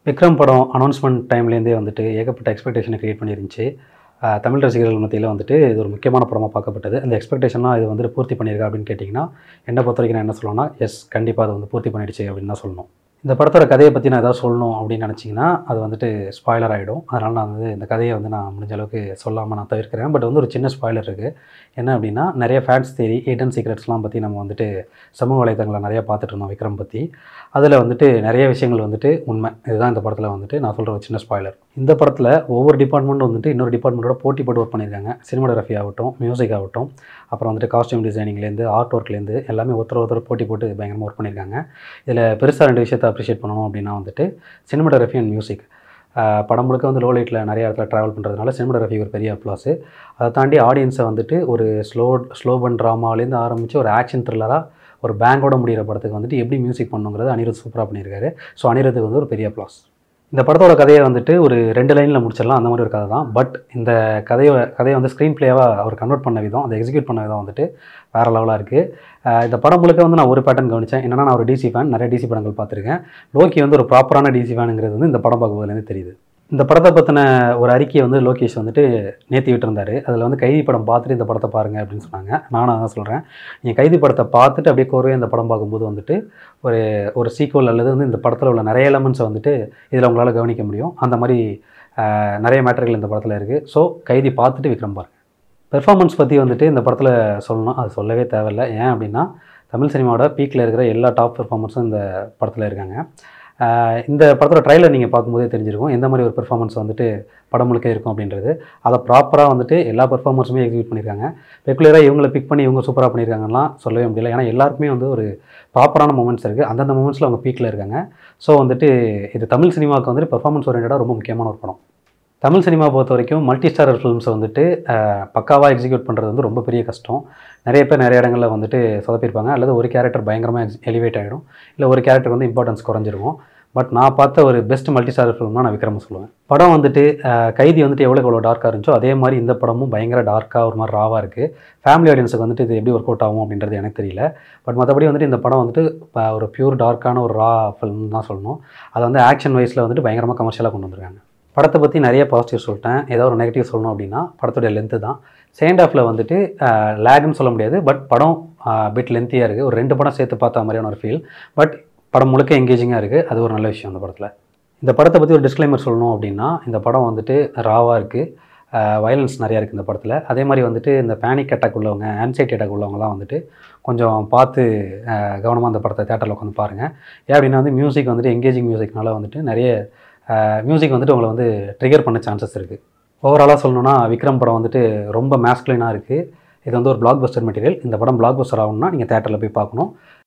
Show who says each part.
Speaker 1: விக்ரம் படம் அனௌன்ஸ்மெண்ட் டைம்லேருந்தே வந்துட்டு ஏகப்பட்ட எக்ஸ்பெக்டேஷனை க்ரியேட் பண்ணியிருந்துச்சு ஆஹ் தமிழ் ரசிகர்கள் மத்தியில் வந்துட்டு இது ஒரு முக்கியமான படமாக பார்க்கப்பட்டது அந்த எக்ஸ்பெக்டேஷன்லாம் இது வந்துட்டு பூர்த்தி பண்ணியிருக்கா அப்படின்னு கேட்டிங்கன்னா என்னை பொறுத்த வரைக்கும் நான் என்ன சொல்லணும்னா எஸ் கண்டிப்பாக அது வந்து பூர்த்தி பண்ணிடுச்சு அப்படின்னு தான் சொல்லணும் இந்த படத்தோட கதையை பற்றி நான் ஏதாவது சொல்லணும் அப்படின்னு நினச்சிங்கன்னா அது வந்துட்டு ஸ்பாய்லர் ஆகிடும் அதனால் நான் வந்து இந்த கதையை வந்து நான் முடிஞ்ச அளவுக்கு சொல்லாமல் நான் தவிர்க்கிறேன் பட் வந்து ஒரு சின்ன ஸ்பாய்லர் இருக்குது என்ன அப்படின்னா நிறைய ஃபேன்ஸ் தேரி ஹிடன் சீக்ரெட்ஸ்லாம் பற்றி நம்ம வந்துட்டு சமூக வலைத்தளங்களை நிறைய பார்த்துட்டு இருந்தோம் விக்ரம் பற்றி அதில் வந்துட்டு நிறைய விஷயங்கள் வந்துட்டு உண்மை இதுதான் இந்த படத்தில் வந்துட்டு நான் சொல்கிற ஒரு சின்ன ஸ்பாய்லர் இந்த படத்தில் ஒவ்வொரு டிபார்ட்மெண்ட்டும் வந்துட்டு இன்னொரு டிபார்ட்மெண்ட்டோட போட்டி போட்டு ஒர்க் பண்ணியிருக்காங்க சினிமாடோகிராஃபி ஆகட்டும் மியூசிக் ஆகட்டும் அப்புறம் வந்துட்டு காஸ்டியூம் டிசைனிங்லேருந்து ஆர்ட் ஒர்க்லேருந்து எல்லாமே ஒருத்தர் ஒருத்தர் போட்டி போட்டு பயங்கரமாக ஒர்க் பண்ணியிருக்காங்க இதில் பெருசாக ரெண்டு விஷயத்தை அப்ரிஷியேட் பண்ணணும் அப்படின்னா வந்துட்டு சினிமாடோகிராஃபி அண்ட் மியூசிக் படம் முழுக்க வந்து லோ லைட்டில் நிறைய இடத்துல ட்ராவல் பண்ணுறதுனால சினிமாடோகிராஃபி ஒரு பெரிய அப்ளாஸு அதை தாண்டி ஆடியன்ஸை வந்துட்டு ஒரு ஸ்லோ ஸ்லோபன் ட்ராமாலேருந்து ஆரம்பித்து ஒரு ஆக்ஷன் த்ரில்லராக ஒரு பேங்கோட முடிகிற படத்துக்கு வந்துட்டு எப்படி மியூசிக் பண்ணுங்கிறது அனிருத் சூப்பராக பண்ணியிருக்காரு ஸோ அனிருத்துக்கு வந்து ஒரு பெரிய ப்ளாஸ் இந்த படத்தோட கதையை வந்துட்டு ஒரு ரெண்டு லைனில் முடிச்சிடலாம் அந்த மாதிரி ஒரு கதை தான் பட் இந்த கதையை கதையை வந்து ஸ்க்ரீன் பிளேவாக அவர் கன்வெர்ட் பண்ண விதம் அதை எக்ஸிக்யூட் பண்ண விதம் வந்துட்டு வேறு லெவலாக இருக்குது இந்த படம் முழுக்க வந்து நான் ஒரு பேட்டர்ன் கவனித்தேன் என்னன்னா நான் ஒரு டிசி ஃபேன் நிறைய டிசி படங்கள் பார்த்துருக்கேன் லோக்கி வந்து ஒரு ப்ராப்பரான டிசி ஃபேனுங்கிறது வந்து இந்த படம் பார்க்கும்போதுலேருந்து தெரியுது இந்த படத்தை பற்றின ஒரு அறிக்கையை வந்து லோகேஷ் வந்துட்டு நேற்றி விட்டுருந்தாரு அதில் வந்து கைதி படம் பார்த்துட்டு இந்த படத்தை பாருங்கள் அப்படின்னு சொன்னாங்க நானும் அதான் சொல்கிறேன் நீங்கள் கைதி படத்தை பார்த்துட்டு அப்படியே கோர்வே இந்த படம் பார்க்கும்போது வந்துட்டு ஒரு ஒரு சீக்வல் அல்லது வந்து இந்த படத்தில் உள்ள நிறைய எலமெண்ட்ஸை வந்துட்டு இதில் உங்களால் கவனிக்க முடியும் அந்த மாதிரி ஆஹ், நிறைய மேட்டர்கள் இந்த படத்தில் இருக்குது ஸோ கைதி பார்த்துட்டு விக்ரம் பாருங்க பெர்ஃபார்மன்ஸ் பற்றி வந்துட்டு இந்த படத்தில் சொல்லணும் அது சொல்லவே தேவையில்லை ஏன் அப்படின்னா தமிழ் சினிமாவோட பீக்கில் இருக்கிற எல்லா டாப் பெர்ஃபார்மன்ஸும் இந்த படத்தில் இருக்காங்க ஆஹ் இந்த படத்தோட ட்ரைலர் நீங்கள் பார்க்கும்போதே தெரிஞ்சிருக்கும் எந்த மாதிரி ஒரு பெர்ஃபார்மன்ஸ் வந்துட்டு படம் முழுக்க இருக்கும் அப்படின்றது அதை ப்ராப்பராக வந்துட்டு எல்லா பெர்ஃபார்மன்ஸுமே எக்ஸிக்யூட் பண்ணியிருக்காங்க பெக்குலராக இவங்களை பிக் பண்ணி இவங்க சூப்பராக பண்ணியிருக்காங்கலாம் சொல்லவே முடியல ஏன்னா எல்லாருக்குமே வந்து ஒரு ப்ராப்பரான மூமெண்ட்ஸ் இருக்குது அந்தந்த மூமெண்ட்ஸில் அவங்க பீக்கில் இருக்காங்க ஸோ வந்துட்டு இது தமிழ் சினிமாவுக்கு வந்துட்டு பெர்ஃபார்மன்ஸ் ஓரியன்டாக ரொம்ப முக்கியமான ஒரு படம் தமிழ் சினிமா பொறுத்த வரைக்கும் மல்டி ஸ்டாரர் ஃபிலிம்ஸை வந்துட்டு அஹ், பக்காவாக எக்ஸிக்யூட் பண்ணுறது வந்து ரொம்ப பெரிய கஷ்டம் நிறைய பேர் நிறைய இடங்களில் வந்துட்டு சொதப்பியிருப்பாங்க அல்லது ஒரு கேரக்டர் பயங்கரமாக எலிவேட் ஆகிடும் இல்லை ஒரு கேரக்டர் வந்து இம்பார்ட்டன்ஸ் குறைஞ்சிருக்கும் பட் நான் பார்த்த ஒரு பெஸ்ட் மல்டி ஸ்டாரர் ஃபிலிம்னா நான் விக்ரம் சொல்லுவேன் படம் வந்துட்டு அஹ், கைதி வந்துட்டு எவ்வளோ எவ்வளோ டார்க்காக இருந்துச்சோ அதே மாதிரி இந்த படமும் பயங்கர டார்க்காக ஒரு மாதிரி ராவாக இருக்குது ஃபேமிலி ஆடியன்ஸுக்கு வந்துட்டு இது எப்படி ஒர்க் அவுட் ஆகும் அப்படின்றது எனக்கு தெரியல பட் மற்றபடி வந்துட்டு இந்த படம் வந்துட்டு ப- ஒரு பியூர் டார்க்கான ஒரு ரா ஃபிலிம் தான் சொல்லணும் அதை வந்து ஆக்ஷன் வைஸில் வந்துட்டு பயங்கரமாக கமர்ஷியலாக கொண்டு வந்திருக்காங்க படத்தை பற்றி நிறைய பாசிட்டிவ் சொல்லிட்டேன் ஏதாவது ஒரு நெகட்டிவ் சொல்லணும் அப்படின்னா படத்துடைய லென்த்து தான் செகண்ட் ஹாஃபில் வந்துட்டு லேக்னு சொல்ல முடியாது பட் படம் பிட் லென்த்தியாக இருக்குது ஒரு ரெண்டு படம் சேர்த்து பார்த்த மாதிரியான ஒரு ஃபீல் பட் படம் முழுக்க எங்கேஜிங்காக இருக்குது அது ஒரு நல்ல விஷயம் அந்த படத்தில் இந்த படத்தை பற்றி ஒரு டிஸ்க்ளைமர் சொல்லணும் அப்படின்னா இந்த படம் வந்துட்டு ராவாக இருக்குது வயலன்ஸ் நிறையா இருக்குது இந்த படத்தில் அதே மாதிரி வந்துட்டு இந்த பேனிக் அட்டாக் உள்ளவங்க ஆன்சைட்டி அட்டாக் உள்ளவங்கலாம் வந்துட்டு கொஞ்சம் பார்த்து கவனமாக அந்த படத்தை தேட்டரில் உட்காந்து பாருங்கள் ஏன் அப்படின்னா வந்து மியூசிக் வந்துட்டு எங்கேஜிங் மியூசிக்னால வந்துட்டு நிறைய மியூசிக் வந்துட்டு உங்களை வந்து ட்ரிகர் பண்ண சான்சஸ் இருக்குது ஓவராலாக சொல்லணும்னா விக்ரம் படம் வந்துட்டு ரொம்ப மேஸ்குலைனாக இருக்குது இது வந்து ஒரு பிளாக் பஸ்டர் மெட்டீரியல் இந்த படம் பிளாக் பஸ்டர் ஆகணும்னா நீங்கள் தேட்டரில் போய் பார்க்கணும்